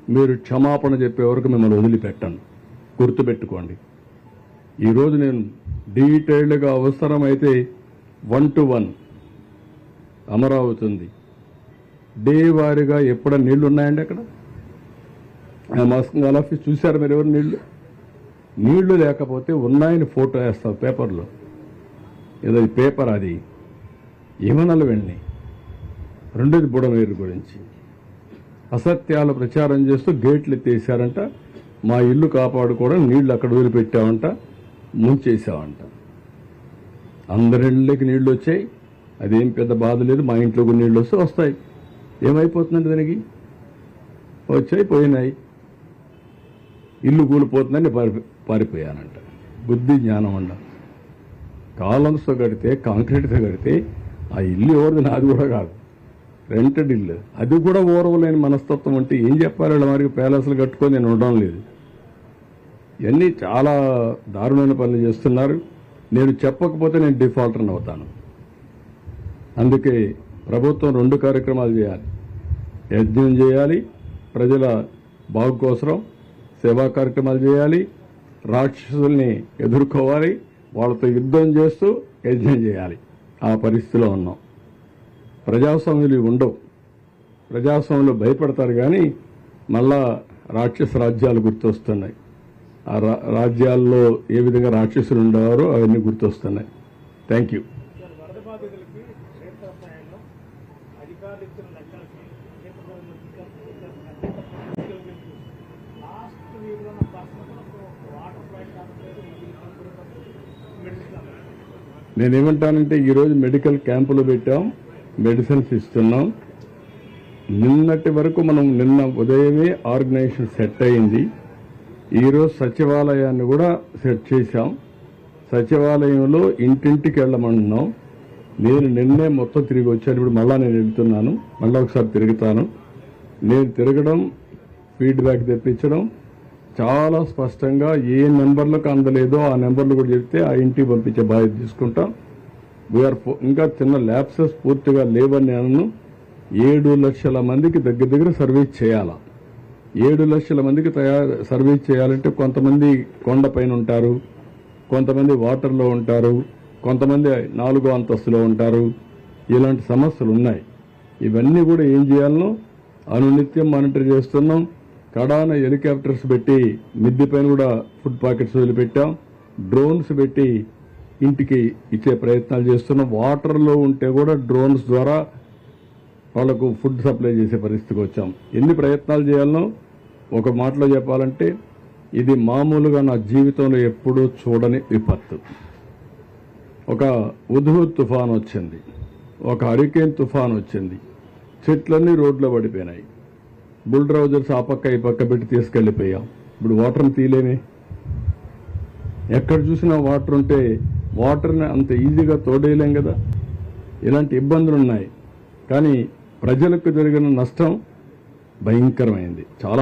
మీరు క్షమాపణ చెప్పే వరకు మిమ్మల్ని వదిలిపెట్టాను గుర్తుపెట్టుకోండి ఈరోజు నేను డీటెయిల్డ్గా అవసరమైతే వన్ టు వన్ అమరావతి ఉంది డే వారీగా ఎప్పుడ నీళ్లు ఉన్నాయండి అక్కడ ఆ మాస్కింగ్ ఆఫీస్ చూశారు మీరు ఎవరు నీళ్లు నీళ్లు లేకపోతే ఉన్నాయని ఫోటో వేస్తాం పేపర్లో ఏదో ఈ పేపర్ అది ఏమనాలి వెళ్ళి రెండోది బుడమేరు గురించి అసత్యాలు ప్రచారం చేస్తూ గేట్లు ఎత్తేసారంట మా ఇల్లు కాపాడుకోవడం నీళ్లు అక్కడ వదిలిపెట్టామంట ముంచేసామంట అందరిళ్ళకి నీళ్లు వచ్చాయి అదేం పెద్ద బాధ లేదు మా ఇంట్లో కొన్ని నీళ్లు వస్తే వస్తాయి ఏమైపోతుందండి దానికి వచ్చాయి పోయినాయి ఇల్లు కూలిపోతుందని పారి పారిపోయానంట బుద్ధి జ్ఞానం అండ కాలమ్స్తో కడితే కాంక్రీట్తో కడితే ఆ ఇల్లు ఎవరిది నాది కూడా కాదు రెంటెడ్ ఇల్లు అది కూడా ఓరవలేని మనస్తత్వం అంటే ఏం చెప్పాలి వీళ్ళ మరి ప్యాలెస్లు కట్టుకొని నేను ఉండడం లేదు ఇవన్నీ చాలా దారుణమైన పనులు చేస్తున్నారు నేను చెప్పకపోతే నేను డిఫాల్టర్ని అవుతాను అందుకే ప్రభుత్వం రెండు కార్యక్రమాలు చేయాలి యజ్ఞం చేయాలి ప్రజల బాగు కోసం సేవా కార్యక్రమాలు చేయాలి రాక్షసుల్ని ఎదుర్కోవాలి వాళ్ళతో యుద్ధం చేస్తూ యజ్ఞం చేయాలి ఆ పరిస్థితిలో ఉన్నాం ప్రజాస్వామ్యులు ఇవి ఉండవు ప్రజాస్వామ్యంలో భయపడతారు కానీ మళ్ళా రాక్షస రాజ్యాలు గుర్తొస్తున్నాయి ఆ రా- రాజ్యాల్లో ఏ విధంగా రాక్షసులు ఉండేవారో అవన్నీ గుర్తొస్తున్నాయి థ్యాంక్ యూ సార్ వరద బాధితులకి క్షేత్రస్థాయిలో అధికారులు ఇచ్చిన లెక్కలకి లాస్ట్ వీక్లో నా పర్సనల్ వాటర్ ఫ్లైట్ కాకపోతే మెడిసిన్ నేనేమంటానంటే ఈరోజు మెడికల్ క్యాంపులు పెట్టాం మెడిసిన్స్ ఇస్తున్నాం నిన్నటి వరకు మనం నిన్న ఉదయమే ఆర్గనైజేషన్ సెట్ అయింది ఈరోజు సచివాలయాన్ని కూడా సెట్ చేశాం సచివాలయంలో ఇంటింటికి వెళ్ళమంటున్నాం నేను నిన్నే మొత్తం తిరిగి వచ్చాను ఇప్పుడు మళ్ళా నేను వెళ్తున్నాను మళ్ళీ ఒకసారి తిరుగుతాను నేను తిరగడం ఫీడ్బ్యాక్ తెప్పించడం చాలా స్పష్టంగా ఏ నెంబర్లకు అందలేదో ఆ నెంబర్లు కూడా చెప్తే ఆ ఇంటికి పంపించే బాధ్యత తీసుకుంటాం వీఆర్ ఇంకా చిన్న ల్యాబ్సెస్ పూర్తిగా లేవని నేను ఏడు లక్షల మందికి దగ్గర దగ్గర సర్వీస్ చేయాలా ఏడు లక్షల మందికి తయారు సర్వీస్ చేయాలంటే కొంతమంది కొండపైన ఉంటారు కొంతమంది వాటర్లో ఉంటారు కొంతమంది నాలుగో అంతస్తులో ఉంటారు ఇలాంటి సమస్యలు ఉన్నాయి ఇవన్నీ కూడా ఏం చేయాలనో అనునిత్యం మానిటర్ చేస్తున్నాం కడాన హెలికాప్టర్స్ పెట్టి మిద్ది పైన కూడా ఫుడ్ పాకెట్స్ వదిలిపెట్టాం డ్రోన్స్ పెట్టి ఇంటికి ఇచ్చే ప్రయత్నాలు చేస్తున్నాం వాటర్లో ఉంటే కూడా డ్రోన్స్ ద్వారా వాళ్లకు ఫుడ్ సప్లై చేసే పరిస్థితికి వచ్చాం ఎన్ని ప్రయత్నాలు చేయాలనో ఒక మాటలో చెప్పాలంటే ఇది మామూలుగా నా జీవితంలో ఎప్పుడూ చూడని విపత్తు ఒక ఉధు తుఫాన్ వచ్చింది ఒక హరికేన్ తుఫాన్ వచ్చింది చెట్లన్నీ రోడ్లో పడిపోయినాయి బుల్డ్రౌజర్స్ ఆ పక్క ఈ పక్క పెట్టి తీసుకెళ్లిపోయాం ఇప్పుడు వాటర్ని తీలేమే ఎక్కడ చూసినా వాటర్ ఉంటే వాటర్ని అంత ఈజీగా తోడేయలేం కదా ఇలాంటి ఇబ్బందులు ఉన్నాయి కానీ ప్రజలకు జరిగిన నష్టం భయంకరమైంది చాలా